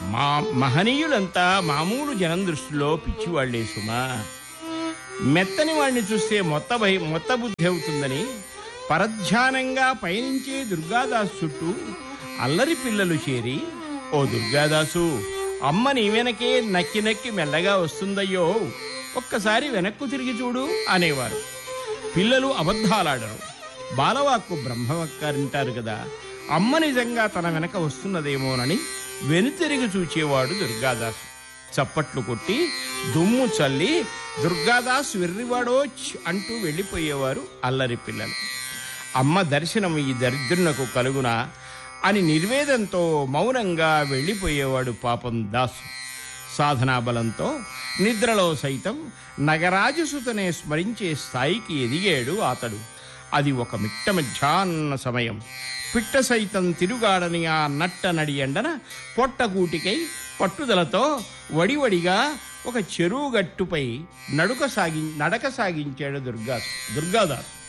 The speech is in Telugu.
మా మహనీయులంతా మామూలు జనం దృష్టిలో పిచ్చివాళ్లే సుమా మెత్తని వాడిని చూస్తే మొత్త భయ మొత్త బుద్ధి అవుతుందని పరధ్యానంగా పయనించే దుర్గాదాసు చుట్టూ అల్లరి పిల్లలు చేరి ఓ దుర్గాదాసు అమ్మ నీ వెనకే నక్కి నక్కి మెల్లగా వస్తుందయ్యో ఒక్కసారి వెనక్కు తిరిగి చూడు అనేవారు పిల్లలు అబద్ధాలాడరు బాలవాక్కు బ్రహ్మవక్కారంటారు కదా అమ్మ నిజంగా తన వెనక వస్తున్నదేమోనని వెనుతిరిగి చూచేవాడు దుర్గాదాసు చప్పట్లు కొట్టి దుమ్ము చల్లి దుర్గాదాస్ వెర్రివాడోచ్ అంటూ వెళ్ళిపోయేవారు అల్లరి పిల్లలు అమ్మ దర్శనం ఈ దరిద్రునకు కలుగునా అని నిర్వేదంతో మౌనంగా వెళ్ళిపోయేవాడు పాపం దాసు సాధనా బలంతో నిద్రలో సైతం నగరాజసుతనే స్మరించే స్థాయికి ఎదిగాడు అతడు అది ఒక మిట్ట మధ్యాహ్న సమయం పిట్ట సైతం తిరుగాడని ఆ నట్ట నడి ఎండన పొట్టగూటికై పట్టుదలతో వడివడిగా ఒక చెరువు గట్టుపై నడుక సాగి నడక సాగించాడు దుర్గా దుర్గాదాస్